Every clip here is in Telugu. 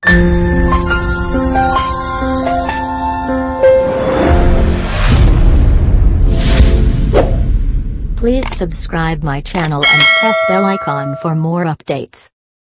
Please subscribe my channel and press bell icon for more updates.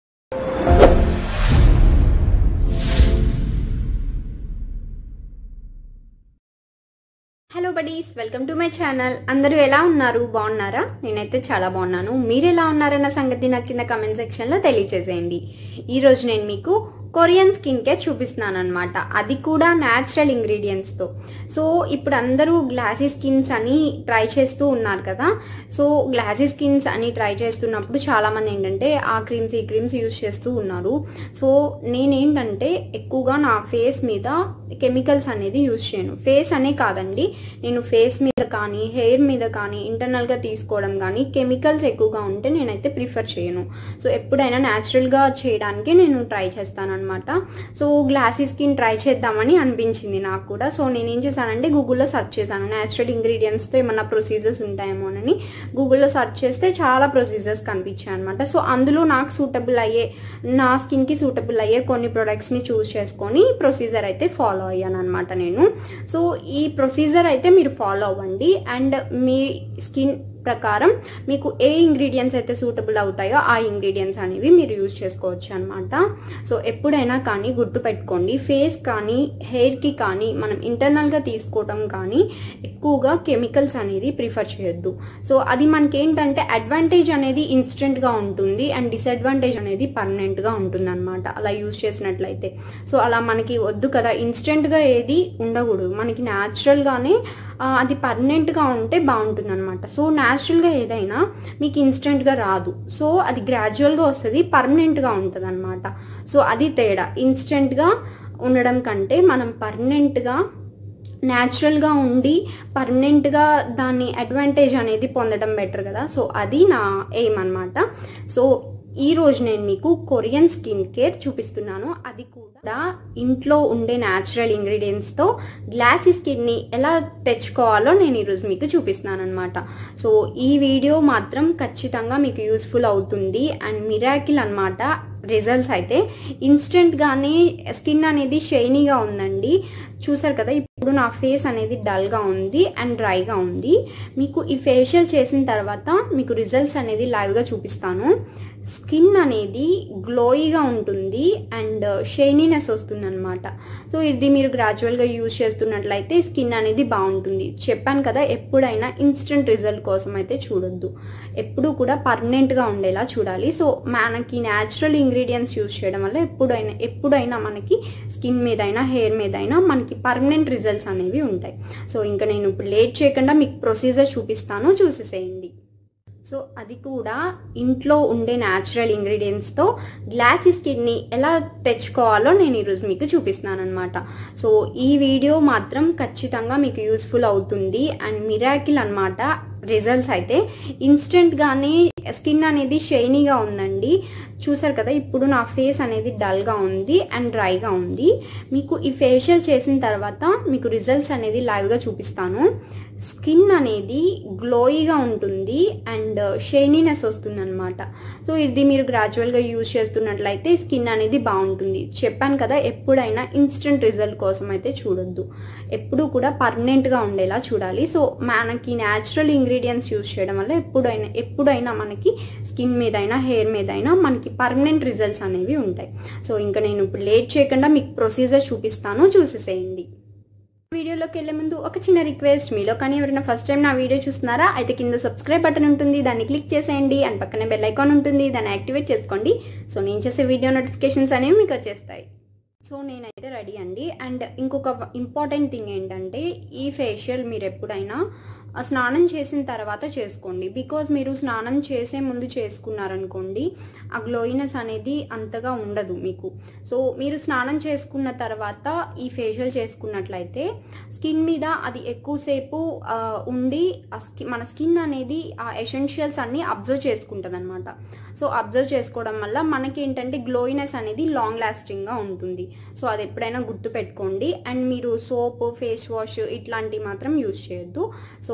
Hello buddies welcome to my channel అందరూ ఎలా ఉన్నారు బాగున్నారా నేనైతే చాలా బాగున్నాను మీరు ఎలా ఉన్నారన్న సంగతి నాకు కింద కమెంట్ సెక్షన్లో తెలియచేసేయండి ఈరోజు నేను మీకు కొరియన్ స్కిన్ కేర్ చూపిస్తున్నాను అనమాట అది కూడా న్యాచురల్ ఇంగ్రీడియంట్స్తో సో ఇప్పుడు అందరూ గ్లాసీ స్కిన్స్ అని ట్రై చేస్తూ ఉన్నారు కదా సో గ్లాసీ స్కిన్స్ అని ట్రై చేస్తున్నప్పుడు చాలామంది ఏంటంటే ఆ క్రీమ్స్ ఈ క్రీమ్స్ యూజ్ చేస్తూ ఉన్నారు సో నేనేంటంటే ఎక్కువగా నా ఫేస్ మీద కెమికల్స్ అనేది యూజ్ చేయను ఫేస్ అనే కాదండి నేను ఫేస్ మీద కానీ హెయిర్ మీద కానీ ఇంటర్నల్గా తీసుకోవడం కానీ కెమికల్స్ ఎక్కువగా ఉంటే నేనైతే ప్రిఫర్ చేయను సో ఎప్పుడైనా న్యాచురల్గా చేయడానికి నేను ట్రై చేస్తాను అనమాట సో గ్లాసీ స్కిన్ ట్రై చేద్దామని అనిపించింది నాకు కూడా సో నేను ఏం చేశానంటే గూగుల్లో సెర్చ్ చేశాను న్యాచురల్ ఇంగ్రీడియంట్స్తో ఏమన్నా ప్రొసీజర్స్ ఉంటాయేమోనని గూగుల్లో సెర్చ్ చేస్తే చాలా ప్రొసీజర్స్ కనిపించాయి అనమాట సో అందులో నాకు సూటబుల్ అయ్యే నా స్కిన్కి సూటబుల్ అయ్యే కొన్ని ప్రొడక్ట్స్ని చూస్ చేసుకొని ప్రొసీజర్ అయితే ఫాలో అయ్యాను అనమాట నేను సో ఈ ప్రొసీజర్ అయితే మీరు ఫాలో అవ్వండి అండ్ మీ స్కిన్ ప్రకారం మీకు ఏ ఇంగ్రీడియంట్స్ అయితే సూటబుల్ అవుతాయో ఆ ఇంగ్రీడియంట్స్ అనేవి మీరు యూజ్ చేసుకోవచ్చు అనమాట సో ఎప్పుడైనా కానీ గుర్తు పెట్టుకోండి ఫేస్ కానీ హెయిర్కి కానీ మనం ఇంటర్నల్గా తీసుకోవడం కానీ ఎక్కువగా కెమికల్స్ అనేది ప్రిఫర్ చేయొద్దు సో అది మనకి ఏంటంటే అడ్వాంటేజ్ అనేది ఇన్స్టెంట్గా ఉంటుంది అండ్ డిసడ్వాంటేజ్ అనేది పర్మనెంట్గా ఉంటుంది అనమాట అలా యూజ్ చేసినట్లయితే సో అలా మనకి వద్దు కదా ఇన్స్టెంట్గా ఏది ఉండకూడదు మనకి న్యాచురల్గానే అది పర్మనెంట్గా ఉంటే బాగుంటుంది అనమాట సో న్యాచురల్గా ఏదైనా మీకు ఇన్స్టెంట్గా రాదు సో అది గ్రాడ్యువల్గా వస్తుంది పర్మనెంట్గా ఉంటుంది అనమాట సో అది తేడా ఇన్స్టెంట్గా ఉండడం కంటే మనం పర్మనెంట్గా న్యాచురల్గా ఉండి పర్మనెంట్గా దాన్ని అడ్వాంటేజ్ అనేది పొందడం బెటర్ కదా సో అది నా ఎయిమ్ అనమాట సో ఈ రోజు నేను మీకు కొరియన్ స్కిన్ కేర్ చూపిస్తున్నాను అది కూడా ఇంట్లో ఉండే న్యాచురల్ ఇంగ్రీడియంట్స్తో గ్లాసీ స్కిన్ని ఎలా తెచ్చుకోవాలో నేను ఈరోజు మీకు చూపిస్తున్నాను అనమాట సో ఈ వీడియో మాత్రం ఖచ్చితంగా మీకు యూస్ఫుల్ అవుతుంది అండ్ మిరాకిల్ అనమాట రిజల్ట్స్ అయితే ఇన్స్టెంట్గానే స్కిన్ అనేది షైనీగా ఉందండి చూసారు కదా ఇప్పుడు నా ఫేస్ అనేది డల్గా ఉంది అండ్ డ్రైగా ఉంది మీకు ఈ ఫేషియల్ చేసిన తర్వాత మీకు రిజల్ట్స్ అనేది లైవ్గా చూపిస్తాను స్కిన్ అనేది గ్లోయిగా ఉంటుంది అండ్ షైనీనెస్ వస్తుంది అనమాట సో ఇది మీరు గ్రాడ్యువల్గా యూజ్ చేస్తున్నట్లయితే స్కిన్ అనేది బాగుంటుంది చెప్పాను కదా ఎప్పుడైనా ఇన్స్టెంట్ రిజల్ట్ కోసం అయితే చూడొద్దు ఎప్పుడు కూడా పర్మనెంట్గా ఉండేలా చూడాలి సో మనకి న్యాచురల్ ఇంగ్రీడియంట్స్ యూజ్ చేయడం వల్ల ఎప్పుడైనా ఎప్పుడైనా మనకి స్కిన్ మీద అయినా హెయిర్ మీద అయినా మనకి పర్మనెంట్ రిజల్ట్స్ అనేవి ఉంటాయి సో ఇంకా నేను ఇప్పుడు లేట్ చేయకుండా మీకు ప్రొసీజర్ చూపిస్తాను చూసేసేయండి సో అది కూడా ఇంట్లో ఉండే న్యాచురల్ ఇంగ్రీడియంట్స్తో గ్లాసీ స్కిన్ని ఎలా తెచ్చుకోవాలో నేను ఈరోజు మీకు చూపిస్తున్నాను అనమాట సో ఈ వీడియో మాత్రం ఖచ్చితంగా మీకు యూస్ఫుల్ అవుతుంది అండ్ మిరాకిల్ అనమాట రిజల్ట్స్ అయితే ఇన్స్టెంట్గానే స్కిన్ అనేది షైనీగా ఉందండి చూసారు కదా ఇప్పుడు నా ఫేస్ అనేది డల్గా ఉంది అండ్ డ్రైగా ఉంది మీకు ఈ ఫేషియల్ చేసిన తర్వాత మీకు రిజల్ట్స్ అనేది లైవ్గా చూపిస్తాను స్కిన్ అనేది గ్లోయిగా ఉంటుంది అండ్ షైనీనెస్ వస్తుంది అనమాట సో ఇది మీరు గ్రాడ్యువల్గా యూజ్ చేస్తున్నట్లయితే స్కిన్ అనేది బాగుంటుంది చెప్పాను కదా ఎప్పుడైనా ఇన్స్టెంట్ రిజల్ట్ కోసం అయితే చూడొద్దు ఎప్పుడు కూడా పర్మనెంట్గా ఉండేలా చూడాలి సో మనకి న్యాచురల్ ఇంగ్రీడియంట్స్ యూజ్ చేయడం వల్ల ఎప్పుడైనా ఎప్పుడైనా మనకి స్కిన్ మీద అయినా హెయిర్ మీద అయినా మనకి పర్మనెంట్ రిజల్ట్స్ అనేవి ఉంటాయి సో ఇంకా నేను ఇప్పుడు లేట్ చేయకుండా మీకు ప్రొసీజర్ చూపిస్తాను చూసేసేయండి వీడియోలోకి వెళ్ళే ముందు ఒక చిన్న రిక్వెస్ట్ మీలో కానీ ఎవరైనా ఫస్ట్ టైం నా వీడియో చూస్తున్నారా అయితే కింద సబ్స్క్రైబ్ బటన్ ఉంటుంది దాన్ని క్లిక్ చేసేయండి అండ్ పక్కనే బెల్ ఐకాన్ ఉంటుంది దాన్ని యాక్టివేట్ చేసుకోండి సో నేను చేసే వీడియో నోటిఫికేషన్స్ అనేవి మీకు వచ్చేస్తాయి సో నేనైతే రెడీ అండి అండ్ ఇంకొక ఇంపార్టెంట్ థింగ్ ఏంటంటే ఈ ఫేషియల్ మీరు ఎప్పుడైనా స్నానం చేసిన తర్వాత చేసుకోండి బికాజ్ మీరు స్నానం చేసే ముందు చేసుకున్నారనుకోండి ఆ గ్లోయినెస్ అనేది అంతగా ఉండదు మీకు సో మీరు స్నానం చేసుకున్న తర్వాత ఈ ఫేషియల్ చేసుకున్నట్లయితే స్కిన్ మీద అది ఎక్కువసేపు ఉండి మన స్కిన్ అనేది ఆ ఎసెన్షియల్స్ అన్ని అబ్జర్వ్ చేసుకుంటుంది అనమాట సో అబ్జర్వ్ చేసుకోవడం వల్ల మనకి ఏంటంటే గ్లోయినెస్ అనేది లాంగ్ లాస్టింగ్గా ఉంటుంది సో అది ఎప్పుడైనా గుర్తు పెట్టుకోండి అండ్ మీరు సోప్ ఫేస్ వాష్ ఇట్లాంటివి మాత్రం యూజ్ చేయొద్దు సో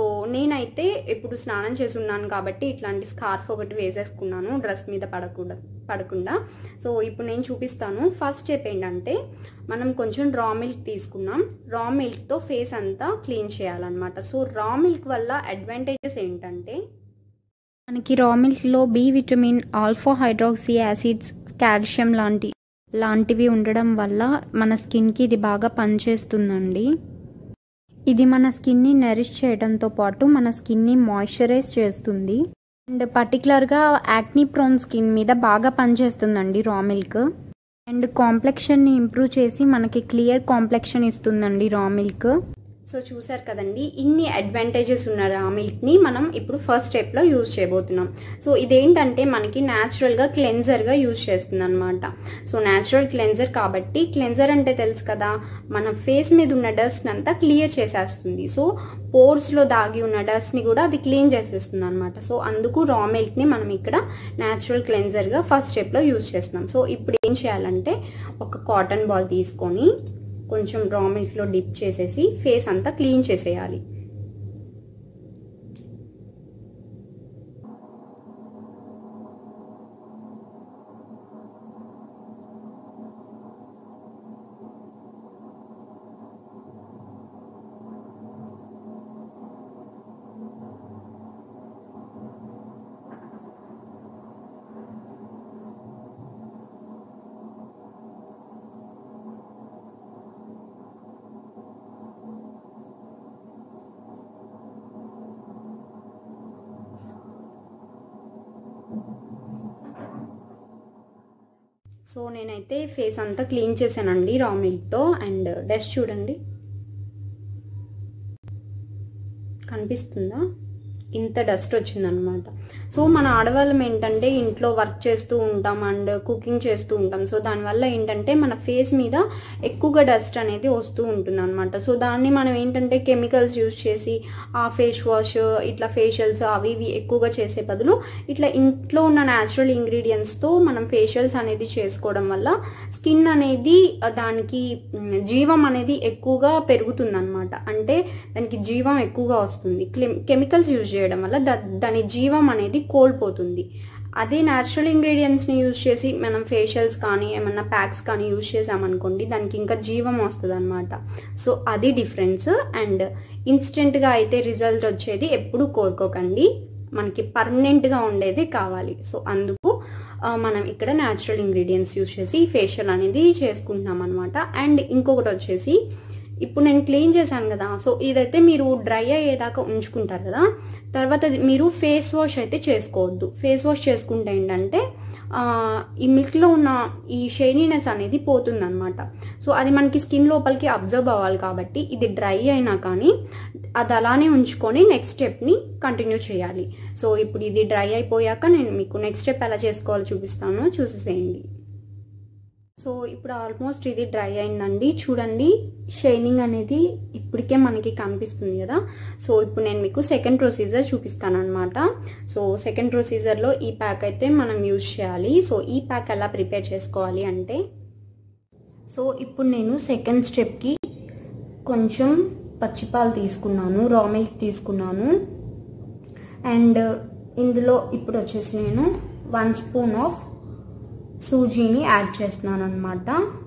సో నేనైతే ఇప్పుడు స్నానం చేసి ఉన్నాను కాబట్టి ఇట్లాంటి స్కార్ఫ్ ఒకటి వేసేసుకున్నాను డ్రెస్ మీద పడకుండా పడకుండా సో ఇప్పుడు నేను చూపిస్తాను ఫస్ట్ స్టెప్ ఏంటంటే మనం కొంచెం రా మిల్క్ తీసుకున్నాం రా మిల్క్తో ఫేస్ అంతా క్లీన్ చేయాలన్నమాట సో రా మిల్క్ వల్ల అడ్వాంటేజెస్ ఏంటంటే మనకి రా మిల్క్లో B vitamin alpha hydroxy acids calcium లాంటి లాంటివి ఉండడం వల్ల మన స్కిన్కి ఇది బాగా పనిచేస్తుందండి ఇది మన స్కిన్ని నరిష్ చేయడంతో పాటు మన స్కిన్ని మాయిశ్చరైజ్ చేస్తుంది అండ్ పర్టికులర్గా యాక్నీ ప్రోన్ స్కిన్ మీద బాగా పనిచేస్తుందండి రా మిల్క్ అండ్ కాంప్లెక్షన్ని ఇంప్రూవ్ చేసి మనకి క్లియర్ కాంప్లెక్షన్ ఇస్తుందండి రా మిల్క్ సో చూసారు కదండి ఇన్ని అడ్వాంటేజెస్ ఉన్న రా మిల్క్ని మనం ఇప్పుడు ఫస్ట్ స్టెప్లో యూజ్ చేయబోతున్నాం సో ఇదేంటంటే మనకి న్యాచురల్గా క్లెన్జర్గా యూజ్ చేస్తుంది అనమాట సో న్యాచురల్ క్లెన్జర్ కాబట్టి క్లెన్జర్ అంటే తెలుసు కదా మన ఫేస్ మీద ఉన్న డస్ట్ అంతా క్లియర్ చేసేస్తుంది సో పోర్స్లో దాగి ఉన్న డస్ట్ని కూడా అది క్లీన్ చేసేస్తుంది అనమాట సో అందుకు రా మిల్క్ని మనం ఇక్కడ న్యాచురల్ క్లెన్జర్గా ఫస్ట్ స్టెప్లో యూజ్ చేస్తున్నాం సో ఇప్పుడు ఏం చేయాలంటే ఒక కాటన్ బాల్ తీసుకొని కొంచెం రా మిల్క్లో డిప్ చేసేసి ఫేస్ అంతా క్లీన్ చేసేయాలి సో నేనైతే ఫేస్ అంతా క్లీన్ చేశానండి రా మిల్క్తో అండ్ డస్ట్ చూడండి కనిపిస్తుందా ఇంత డస్ట్ వచ్చిందనమాట సో మన ఆడవాళ్ళం ఏంటంటే ఇంట్లో వర్క్ చేస్తూ ఉంటాం అండ్ కుకింగ్ చేస్తూ ఉంటాం సో దానివల్ల ఏంటంటే మన ఫేస్ మీద ఎక్కువగా డస్ట్ అనేది వస్తూ ఉంటుంది అనమాట సో దాన్ని మనం ఏంటంటే కెమికల్స్ యూజ్ చేసి ఆ ఫేస్ వాష్ ఇట్లా ఫేషియల్స్ అవి ఇవి ఎక్కువగా చేసే బదులు ఇట్లా ఇంట్లో ఉన్న న్యాచురల్ ఇంగ్రీడియంట్స్తో మనం ఫేషియల్స్ అనేది చేసుకోవడం వల్ల స్కిన్ అనేది దానికి జీవం అనేది ఎక్కువగా పెరుగుతుంది అనమాట అంటే దానికి జీవం ఎక్కువగా వస్తుంది కెమికల్స్ యూజ్ చేయడం వల్ల దాని జీవం అనేది కోల్పోతుంది అదే న్యాచురల్ ఇంగ్రీడియంట్స్ని యూజ్ చేసి మనం ఫేషియల్స్ కానీ ఏమన్నా ప్యాక్స్ కానీ యూజ్ చేసామనుకోండి దానికి ఇంకా జీవం వస్తుంది అనమాట సో అది డిఫరెన్స్ అండ్ ఇన్స్టెంట్గా అయితే రిజల్ట్ వచ్చేది ఎప్పుడు కోరుకోకండి మనకి పర్మనెంట్గా ఉండేది కావాలి సో అందుకు మనం ఇక్కడ న్యాచురల్ ఇంగ్రీడియంట్స్ యూజ్ చేసి ఫేషియల్ అనేది చేసుకుంటున్నాం అనమాట అండ్ ఇంకొకటి వచ్చేసి ఇప్పుడు నేను క్లీన్ చేశాను కదా సో ఇదైతే మీరు డ్రై అయ్యేదాకా ఉంచుకుంటారు కదా తర్వాత మీరు ఫేస్ వాష్ అయితే చేసుకోవద్దు ఫేస్ వాష్ చేసుకుంటే ఏంటంటే ఈ మిల్క్లో ఉన్న ఈ షైనీనెస్ అనేది పోతుంది అనమాట సో అది మనకి స్కిన్ లోపలికి అబ్జర్వ్ అవ్వాలి కాబట్టి ఇది డ్రై అయినా కానీ అది అలానే ఉంచుకొని నెక్స్ట్ స్టెప్ని కంటిన్యూ చేయాలి సో ఇప్పుడు ఇది డ్రై అయిపోయాక నేను మీకు నెక్స్ట్ స్టెప్ ఎలా చేసుకోవాలో చూపిస్తాను చూసేసేయండి సో ఇప్పుడు ఆల్మోస్ట్ ఇది డ్రై అయిందండి చూడండి షైనింగ్ అనేది ఇప్పటికే మనకి కనిపిస్తుంది కదా సో ఇప్పుడు నేను మీకు సెకండ్ ప్రొసీజర్ చూపిస్తాను అనమాట సో సెకండ్ ప్రొసీజర్లో ఈ ప్యాక్ అయితే మనం యూజ్ చేయాలి సో ఈ ప్యాక్ ఎలా ప్రిపేర్ చేసుకోవాలి అంటే సో ఇప్పుడు నేను సెకండ్ స్టెప్కి కొంచెం పచ్చిపాలు తీసుకున్నాను రా మిల్క్ తీసుకున్నాను అండ్ ఇందులో ఇప్పుడు వచ్చేసి నేను వన్ స్పూన్ ఆఫ్ సూజీని యాడ్ చేస్తున్నాను అనమాట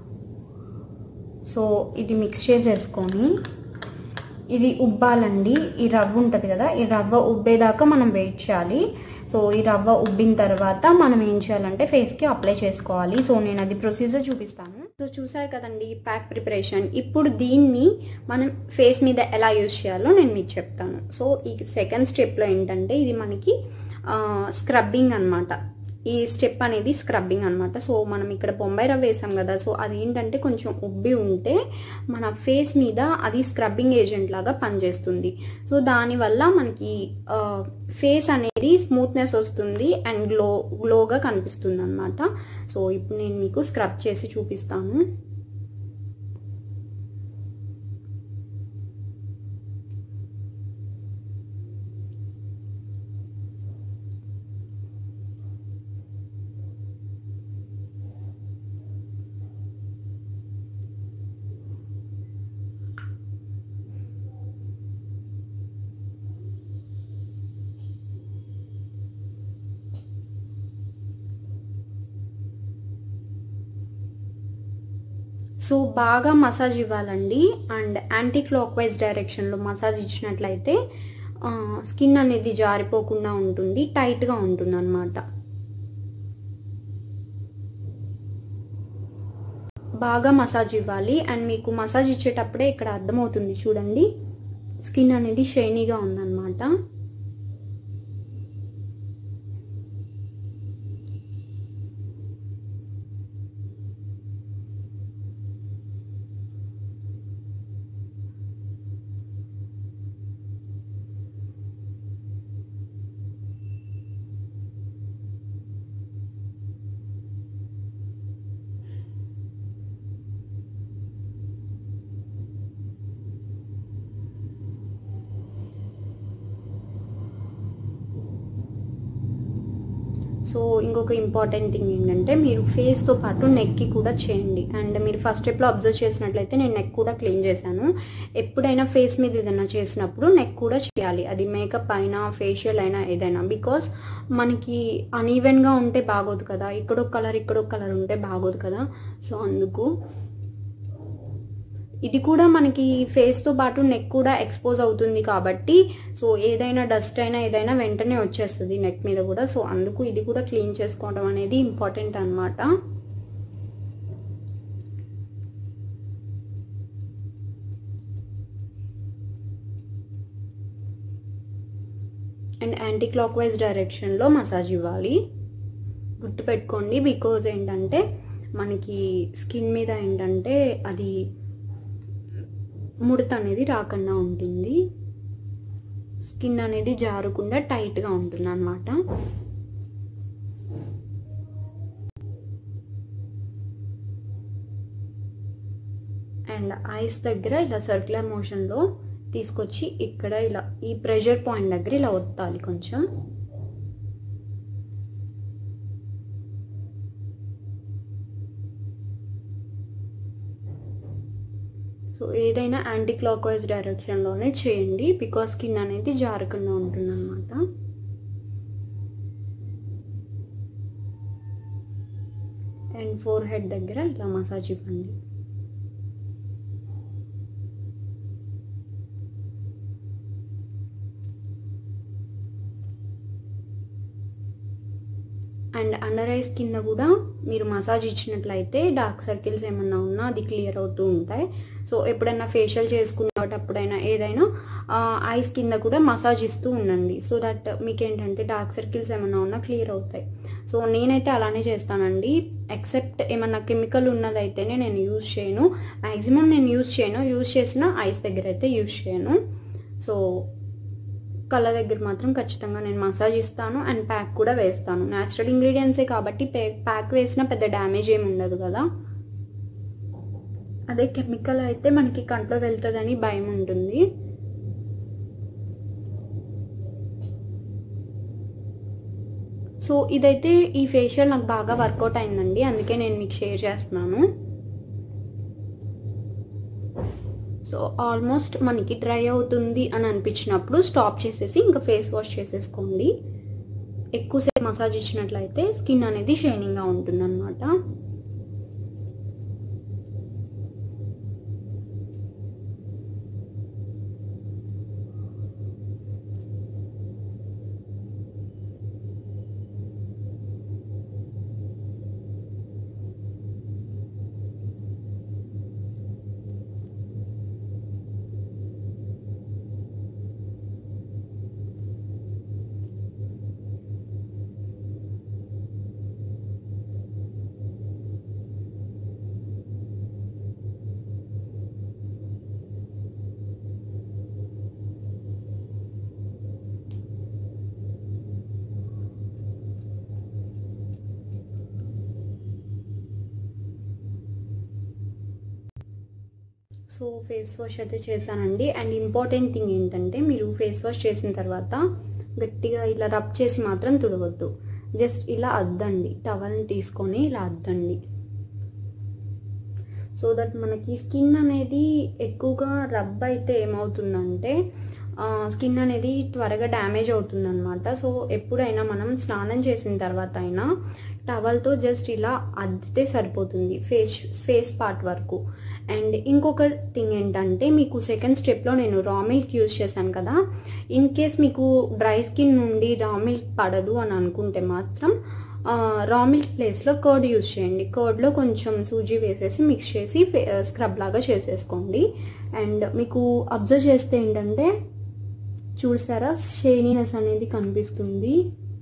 సో ఇది మిక్స్ చేసేసుకొని ఇది ఉబ్బాలండి ఈ రవ్వ ఉంటుంది కదా ఈ రవ్వ ఉబ్బేదాకా మనం వెయిట్ చేయాలి సో ఈ రవ్వ ఉబ్బిన తర్వాత మనం ఏం చేయాలంటే ఫేస్కి అప్లై చేసుకోవాలి సో నేను అది ప్రొసీజర్ చూపిస్తాను సో చూసారు కదండి ప్యాక్ ప్రిపరేషన్ ఇప్పుడు దీన్ని మనం ఫేస్ మీద ఎలా యూజ్ చేయాలో నేను మీకు చెప్తాను సో ఈ సెకండ్ స్టెప్లో ఏంటంటే ఇది మనకి స్క్రబ్బింగ్ అనమాట ఈ స్టెప్ అనేది స్క్రబ్బింగ్ అనమాట సో మనం ఇక్కడ బొంబాయి రవ్వ వేసాం కదా సో అది ఏంటంటే కొంచెం ఉబ్బి ఉంటే మన ఫేస్ మీద అది స్క్రబ్బింగ్ ఏజెంట్ లాగా పనిచేస్తుంది సో దానివల్ల మనకి ఫేస్ అనేది స్మూత్నెస్ వస్తుంది అండ్ గ్లో గ్లోగా కనిపిస్తుంది అనమాట సో ఇప్పుడు నేను మీకు స్క్రబ్ చేసి చూపిస్తాను సో బాగా మసాజ్ ఇవ్వాలండి అండ్ యాంటీ క్లాక్ వైజ్ డైరెక్షన్లో మసాజ్ ఇచ్చినట్లయితే స్కిన్ అనేది జారిపోకుండా ఉంటుంది టైట్గా ఉంటుంది అనమాట బాగా మసాజ్ ఇవ్వాలి అండ్ మీకు మసాజ్ ఇచ్చేటప్పుడే ఇక్కడ అర్థమవుతుంది చూడండి స్కిన్ అనేది షైనీగా ఉందన్నమాట సో ఇంకొక ఇంపార్టెంట్ థింగ్ ఏంటంటే మీరు ఫేస్తో పాటు నెక్కి కూడా చేయండి అండ్ మీరు ఫస్ట్ స్టెప్లో అబ్జర్వ్ చేసినట్లయితే నేను నెక్ కూడా క్లీన్ చేశాను ఎప్పుడైనా ఫేస్ మీద ఏదైనా చేసినప్పుడు నెక్ కూడా చేయాలి అది మేకప్ అయినా ఫేషియల్ అయినా ఏదైనా బికాస్ మనకి అన్ఈవెన్గా ఉంటే బాగోదు కదా ఇక్కడొక కలర్ ఇక్కడొక కలర్ ఉంటే బాగోదు కదా సో అందుకు ఇది కూడా మనకి ఫేస్తో పాటు నెక్ కూడా ఎక్స్పోజ్ అవుతుంది కాబట్టి సో ఏదైనా డస్ట్ అయినా ఏదైనా వెంటనే వచ్చేస్తుంది నెక్ మీద కూడా సో అందుకు ఇది కూడా క్లీన్ చేసుకోవడం అనేది ఇంపార్టెంట్ అనమాట అండ్ యాంటీ క్లాక్ వైజ్ డైరెక్షన్లో మసాజ్ ఇవ్వాలి గుర్తుపెట్టుకోండి బికాజ్ ఏంటంటే మనకి స్కిన్ మీద ఏంటంటే అది ముడత అనేది రాకుండా ఉంటుంది స్కిన్ అనేది జారకుండా టైట్గా ఉంటుంది అనమాట అండ్ ఐస్ దగ్గర ఇలా సర్క్యులర్ మోషన్లో తీసుకొచ్చి ఇక్కడ ఇలా ఈ ప్రెషర్ పాయింట్ దగ్గర ఇలా ఒత్తాలి కొంచెం సో ఏదైనా యాంటీ క్లాక్ వైజ్ డైరెక్షన్లోనే చేయండి బికాస్ స్కిన్ అనేది జారకుండా ఉంటుంది అనమాట అండ్ ఫోర్ హెడ్ దగ్గర ఇలా మసాజ్ ఇవ్వండి అండ్ అండర్ ఐస్ కింద కూడా మీరు మసాజ్ ఇచ్చినట్లయితే డార్క్ సర్కిల్స్ ఏమన్నా ఉన్నా అది క్లియర్ అవుతూ ఉంటాయి సో ఎప్పుడైనా ఫేషియల్ చేసుకున్నప్పుడైనా ఏదైనా ఐస్ కింద కూడా మసాజ్ ఇస్తూ ఉండండి సో దట్ మీకు ఏంటంటే డార్క్ సర్కిల్స్ ఏమన్నా ఉన్నా క్లియర్ అవుతాయి సో నేనైతే అలానే చేస్తానండి ఎక్సెప్ట్ ఏమన్నా కెమికల్ ఉన్నదైతేనే నేను యూజ్ చేయను మ్యాక్సిమం నేను యూజ్ చేయను యూజ్ చేసిన ఐస్ దగ్గర అయితే యూజ్ చేయను సో కళ్ళ దగ్గర మాత్రం ఖచ్చితంగా నేను మసాజ్ ఇస్తాను అండ్ ప్యాక్ కూడా వేస్తాను న్యాచురల్ ఇంగ్రీడియంట్సే కాబట్టి ప్యాక్ వేసినా పెద్ద డ్యామేజ్ ఏమి ఉండదు కదా అదే కెమికల్ అయితే మనకి కంట్లో వెళ్తుందని భయం ఉంటుంది సో ఇదైతే ఈ ఫేషియల్ నాకు బాగా వర్కౌట్ అయిందండి అందుకే నేను మీకు షేర్ చేస్తున్నాను సో ఆల్మోస్ట్ మనకి డ్రై అవుతుంది అని అనిపించినప్పుడు స్టాప్ చేసేసి ఇంకా ఫేస్ వాష్ చేసేసుకోండి ఎక్కువసేపు మసాజ్ ఇచ్చినట్లయితే స్కిన్ అనేది షైనింగ్గా ఉంటుంది అనమాట సో ఫేస్ వాష్ అయితే చేశానండి అండ్ ఇంపార్టెంట్ థింగ్ ఏంటంటే మీరు ఫేస్ వాష్ చేసిన తర్వాత గట్టిగా ఇలా రబ్ చేసి మాత్రం తుడవద్దు జస్ట్ ఇలా అద్దండి టవల్ని తీసుకొని ఇలా అద్దండి సో దట్ మనకి స్కిన్ అనేది ఎక్కువగా రబ్ అయితే ఏమవుతుందంటే స్కిన్ అనేది త్వరగా డ్యామేజ్ అవుతుందన్నమాట సో ఎప్పుడైనా మనం స్నానం చేసిన తర్వాత అయినా టవల్తో జస్ట్ ఇలా అద్దితే సరిపోతుంది ఫేస్ ఫేస్ పార్ట్ వరకు అండ్ ఇంకొక థింగ్ ఏంటంటే మీకు సెకండ్ స్టెప్లో నేను రా మిల్క్ యూజ్ చేశాను కదా ఇన్ కేస్ మీకు డ్రై స్కిన్ నుండి రా మిల్క్ పడదు అని అనుకుంటే మాత్రం రా మిల్క్ ప్లేస్లో కర్డ్ యూజ్ చేయండి కర్డ్లో కొంచెం సూజీ వేసేసి మిక్స్ చేసి స్క్రబ్ లాగా చేసేసుకోండి అండ్ మీకు అబ్జర్వ్ చేస్తే ఏంటంటే చూసారా షైనీనెస్ అనేది కనిపిస్తుంది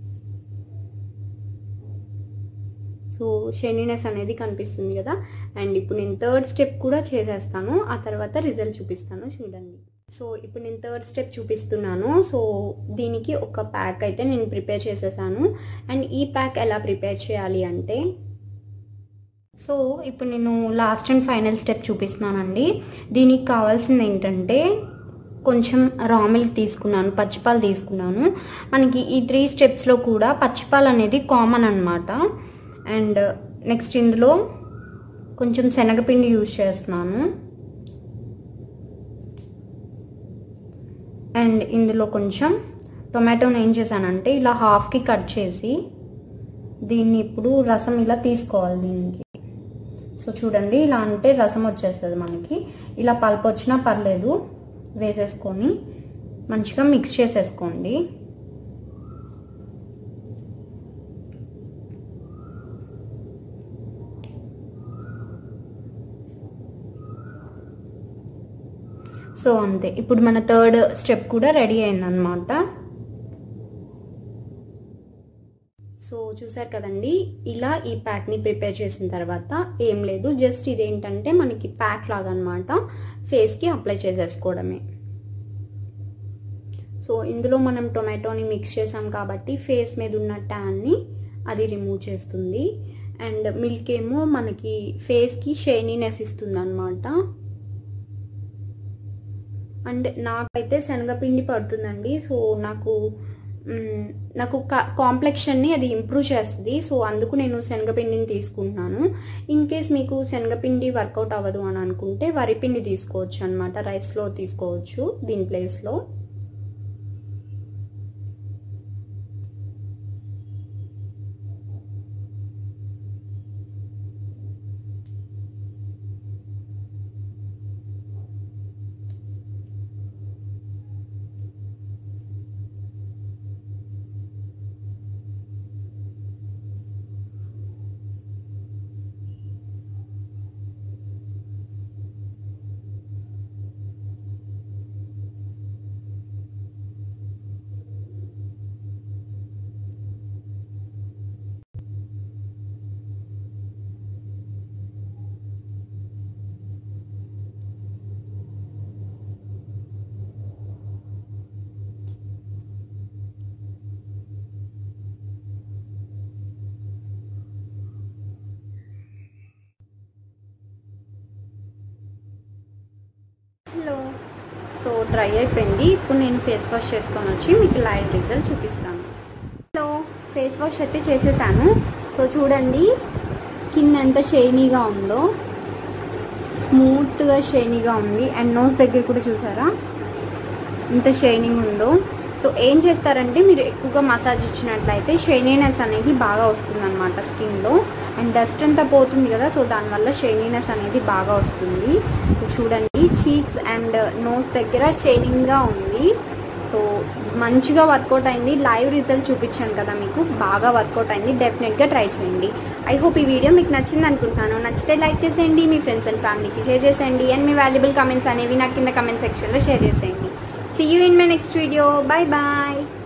సో షైనీనెస్ అనేది కనిపిస్తుంది కదా అండ్ ఇప్పుడు నేను థర్డ్ స్టెప్ కూడా చేసేస్తాను ఆ తర్వాత రిజల్ట్ చూపిస్తాను చూడండి సో ఇప్పుడు నేను థర్డ్ స్టెప్ చూపిస్తున్నాను సో దీనికి ఒక ప్యాక్ అయితే నేను ప్రిపేర్ చేసేసాను అండ్ ఈ ప్యాక్ ఎలా ప్రిపేర్ చేయాలి అంటే సో ఇప్పుడు నేను లాస్ట్ అండ్ ఫైనల్ స్టెప్ చూపిస్తున్నానండి దీనికి కావాల్సింది ఏంటంటే కొంచెం రా మిల్క్ తీసుకున్నాను పచ్చిపాలు తీసుకున్నాను మనకి ఈ త్రీ స్టెప్స్లో కూడా పచ్చిపాలు అనేది కామన్ అనమాట అండ్ నెక్స్ట్ ఇందులో కొంచెం శనగపిండి యూజ్ చేస్తున్నాను అండ్ ఇందులో కొంచెం టొమాటోని ఏం చేశానంటే ఇలా హాఫ్కి కట్ చేసి దీన్ని ఇప్పుడు రసం ఇలా తీసుకోవాలి దీనికి సో చూడండి ఇలా అంటే రసం వచ్చేస్తుంది మనకి ఇలా పల్పు వచ్చినా పర్లేదు వేసేసుకొని మంచిగా మిక్స్ చేసేసుకోండి సో అంతే ఇప్పుడు మన థర్డ్ స్టెప్ కూడా రెడీ అయిందనమాట సో చూసారు కదండి ఇలా ఈ ప్యాక్ని ప్రిపేర్ చేసిన తర్వాత ఏం లేదు జస్ట్ ఇదేంటంటే మనకి ప్యాక్ లాగా అనమాట ఫేస్కి అప్లై చేసేసుకోవడమే సో ఇందులో మనం టొమాటోని మిక్స్ చేసాం కాబట్టి ఫేస్ మీద ఉన్న ట్యాన్ని అది రిమూవ్ చేస్తుంది అండ్ మిల్క్ ఏమో మనకి ఫేస్కి షైనీనెస్ ఇస్తుంది అనమాట అండ్ నాకైతే శనగపిండి పడుతుందండి సో నాకు నాకు కాంప్లెక్షన్ని అది ఇంప్రూవ్ చేస్తుంది సో అందుకు నేను శనగపిండిని తీసుకుంటున్నాను ఇన్ కేస్ మీకు శనగపిండి వర్కౌట్ అవ్వదు అని అనుకుంటే వరిపిండి తీసుకోవచ్చు అనమాట రైస్లో తీసుకోవచ్చు దీని ప్లేస్లో హలో సో డ్రై అయిపోయింది ఇప్పుడు నేను ఫేస్ వాష్ చేసుకొని వచ్చి మీకు లైవ్ రిజల్ట్ చూపిస్తాను హలో ఫేస్ వాష్ అయితే చేసేసాను సో చూడండి స్కిన్ ఎంత షైనీగా ఉందో స్మూత్గా షైనీగా ఉంది అండ్ నోస్ దగ్గర కూడా చూసారా ఎంత షైనింగ్ ఉందో సో ఏం చేస్తారంటే మీరు ఎక్కువగా మసాజ్ ఇచ్చినట్లయితే షైనీనెస్ అనేది బాగా వస్తుంది అనమాట స్కిన్లో అండ్ డస్ట్ అంతా పోతుంది కదా సో దానివల్ల షైనీనెస్ అనేది బాగా వస్తుంది సో చూడండి చీక్స్ అండ్ నోస్ దగ్గర షైనింగ్గా ఉంది సో మంచిగా వర్కౌట్ అయింది లైవ్ రిజల్ట్ చూపించాను కదా మీకు బాగా వర్కౌట్ అయింది డెఫినెట్గా ట్రై చేయండి ఐ హోప్ ఈ వీడియో మీకు నచ్చింది అనుకుంటున్నాను నచ్చితే లైక్ చేసేయండి మీ ఫ్రెండ్స్ అండ్ ఫ్యామిలీకి షేర్ చేసేయండి అండ్ మీ వాల్యుబుల్ కమెంట్స్ అనేవి నాకు కింద కమెంట్ సెక్షన్లో షేర్ చేసేయండి see you in my next video bye bye